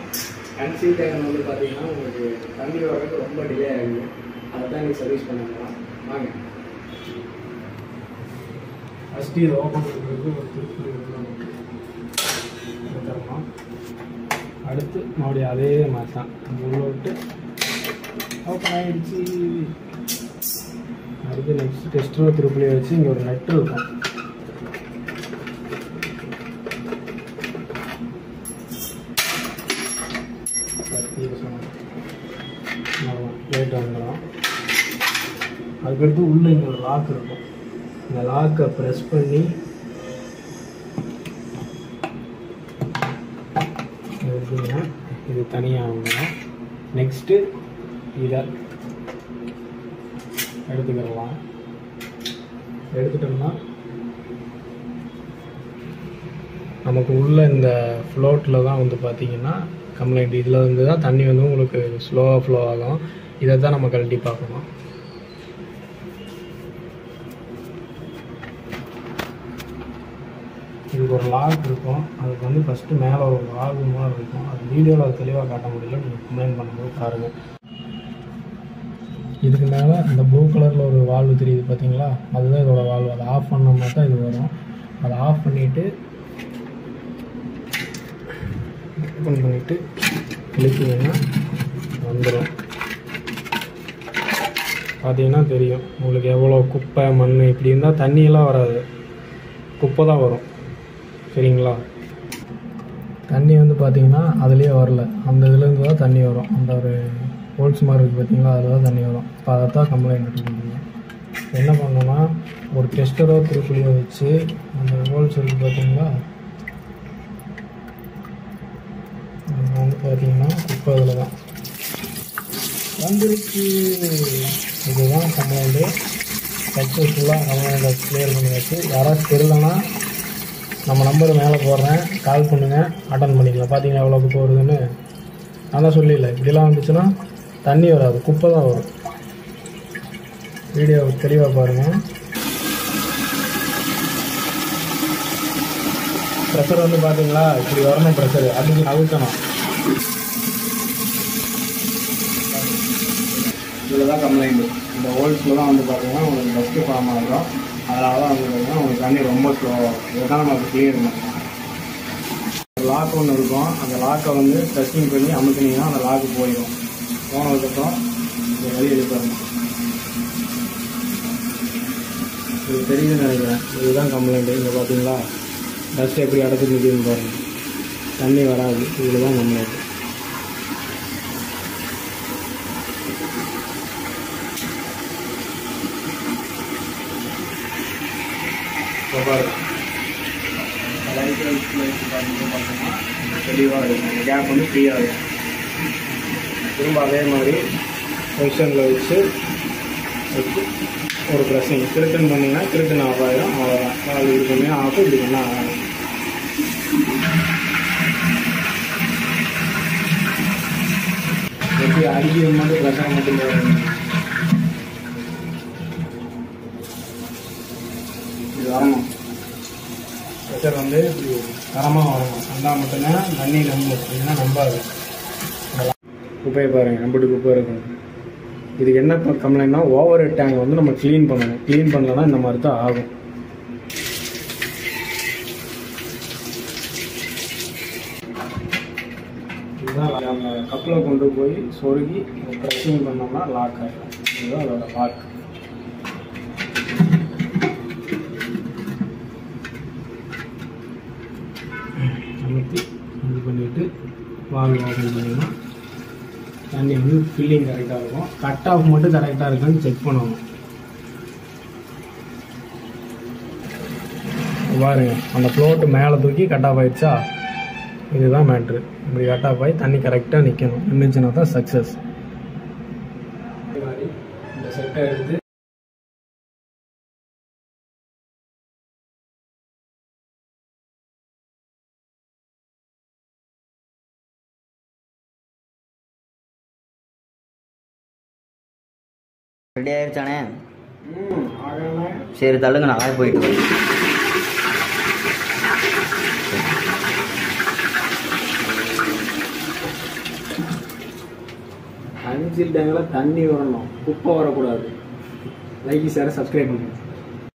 கன்சீல் time வந்து பார்த்தீங்கன்னா உங்களுக்கு தண்ணி வர்றதுக்கு ரொம்ப டிலே ஆகுது அதை தான் நீங்கள் சர்வீஸ் பண்ணலாம் வாங்க ஃபஸ்ட்டு இது ஓப்பன் பண்ணுறதுக்கு ஒரு திருப்பி நமக்கு எடுத்துடலாம் அடுத்து மறுபடியும் அதே மாதிரி தான் நம்ம உள்ள விட்டு ஓப்பன் ஆகிடுச்சு அடுத்து நெக்ஸ்ட் டெஸ்டரில் திருப்பிலே வச்சு இங்கே ஒரு நட்டு இருக்கும் லேட் வந்துடும் அதுக்கடுத்து உள்ளே இங்கே ஒரு லாக் இருக்கும் இந்த லாக்கை ப்ரெஸ் பண்ணி எடுத்தீங்கன்னா இது தனியாக வந்துடும் நெக்ஸ்ட்டு இதை எடுத்துக்கிடலாம் எடுத்துட்டோம்னா நமக்கு உள்ள இந்த ஃப்ளோட்டில் தான் வந்து பார்த்தீங்கன்னா கம்ப்ளைண்ட் இதில் வந்து தான் தண்ணி வந்து உங்களுக்கு ஸ்லோவாக ஃப்ளோ ஆகும் இதை தான் நம்ம கழட்டி பார்க்கணும் இதுக்கு ஒரு லாக் இருக்கும் அதுக்கு வந்து ஃபஸ்ட்டு மேலே ஒரு வால்வு மாதிரி இருக்கும் அது வீடியோவில் அது தெளிவாக காட்ட முடியல நீங்கள் கம்ப்ளைண்ட் பண்ணும்போது பாருங்கள் இதுக்கு மேலே இந்த ப்ளூ கலரில் ஒரு வால்வு தெரியுது பார்த்தீங்களா அதுதான் இதோட வால்வு அதை ஆஃப் பண்ணோம்னா தான் இது வரும் அதை ஆஃப் பண்ணிவிட்டு ஓப்பன் பண்ணிவிட்டு இழுத்தீங்கன்னா வந்துடும் பார்த்தீங்கன்னா தெரியும் உங்களுக்கு எவ்வளோ குப்பை மண் இப்படி இருந்தால் தண்ணியெல்லாம் வராது குப்பை தான் வரும் சரிங்களா தண்ணி வந்து பார்த்தீங்கன்னா அதுலேயே வரல அந்த இதுலேருந்து தான் தண்ணி வரும் அந்த ஒரு ஹோல்ஸ் மாதிரி இருக்குது பார்த்தீங்களா அதில் தான் தண்ணி வரும் இப்போ அதை தான் கம்ப்ளைண்ட் எடுத்துக்கிட்டீங்க என்ன பண்ணோன்னா ஒரு டெஸ்டரோ திருப்புளியோ வச்சு அந்த ஹோல்ஸ் இருக்குது பார்த்தீங்களா அங்க வந்து பார்த்தீங்கன்னா குப்பை அதில் தான் வந்துருச்சு இதுதான் கம்ப்ளைண்ட்டு சக்ஸஸ்ஃபுல்லாக கம்ப்ளைண்ட்டை கிளியர் பண்ணியாச்சு யாராச்சும் தெரியலனா நம்ம நம்பர் மேலே போடுறேன் கால் பண்ணுங்கள் அட்டன் பண்ணிக்கலாம் பார்த்தீங்களா எவ்வளோ குப்பை வருதுன்னு நான் தான் சொல்லிடல இப்படிலாம் வந்துச்சுன்னா தண்ணி வராது குப்பை தான் வரும் வீடியோ தெளிவாக பாருங்கள் ப்ரெஷர் வந்து பார்த்தீங்களா இப்படி வரணும் ப்ரெஷர் அதுக்கு அழுத்தணும் இதில் தான் கம்ப்ளைண்ட் இந்த ஹோல்ஸில் தான் வந்து பார்த்தீங்கன்னா உங்களுக்கு டஸ்ட்டு ஃபார்ம் ஆகும் அதனால தான் வந்து பார்த்தீங்கன்னா உங்களுக்கு தண்ணி ரொம்ப ஸ்லோவாகும் இதை தான் நம்ம கிளியர் பண்ணணும் லாக் ஒன்று இருக்கும் அந்த லாக்கை வந்து டஸ்டிங் பண்ணி அமுக்குனீங்கன்னா அந்த லாக்கு போயிடும் போனதுக்கப்புறம் இந்த வழி எடுக்கணும் இது தெரியுதுன்னு நினைக்கிறேன் இதுதான் கம்ப்ளைண்ட்டு இங்கே பார்த்தீங்களா டஸ்ட் எப்படி அடைச்சி நிற்குதுன்னு பாருங்கள் தண்ணி வராது இதில் தான் கம்ப்ளைண்ட் இப்போ பாருங்க தெளிவாக இருக்கும் அந்த கேப் வந்து ஃப்ரீயாக இருக்கும் திரும்ப அதே மாதிரி பொசிஷனில் வச்சு வச்சு ஒரு ப்ரெஸ்ஸிங் கிருட்டன் பண்ணிங்கன்னா கிருட்டன் ஆஃப் ஆகிடும் அவ்வளோதான் அது இது பண்ணி ஆஃப் இப்படி பண்ணால் ஆகும் எப்படி அடிக்கிறது மட்டும் ப்ரெஷர் மட்டும் போடணும். இது வரணும் ப்ரெஷர் வந்து இப்படி தரமாக வரணும் வந்தால் மட்டும்தான் தண்ணி நம்பும் இல்லைன்னா நம்பாது குப்பையை பாருங்கள் நம்பிட்டு குப்பை இருக்கும் இதுக்கு என்ன கம்ப்ளைண்ட்னா ஓவர் ஹெட் டேங்க் வந்து நம்ம க்ளீன் பண்ணணும் க்ளீன் பண்ணலன்னா இந்த மாதிரி தான் ஆகும் இதுதான் அந்த கப்பில் கொண்டு போய் சொருகி ப்ரெஸ்ஸிங் பண்ணோம்னா லாக் ஆகிடும் இதுதான் அதோட லாக் அமுத்தி இது பண்ணிவிட்டு வால்வ் ஓப்பன் பண்ணிங்கன்னா தண்ணி வந்து ஃபில்லிங் கரெக்டாக இருக்கும் கட் ஆஃப் மட்டும் கரெக்டாக இருக்கான்னு செக் பண்ணணும் பாருங்க அந்த ஃப்ளோட்டு மேலே தூக்கி கட் ஆஃப் ஆயிடுச்சா இதுதான் மேட்ரு இப்படி கட் ஆஃப் ஆகி தண்ணி கரெக்டாக நிற்கணும் நின்றுச்சுன்னா தான் சக்ஸஸ் இந்த செட்டை எடுத்து ரெடி ஆயிருச்சானே ம் ஆகலை சரி தள்ளுங்க நான் போயிட்டு வரேன் அஞ்சு டேங்கில் தண்ணி வரணும் குப்பை வரக்கூடாது லைக் ஷேர் சப்ஸ்கிரைப் பண்ணுங்க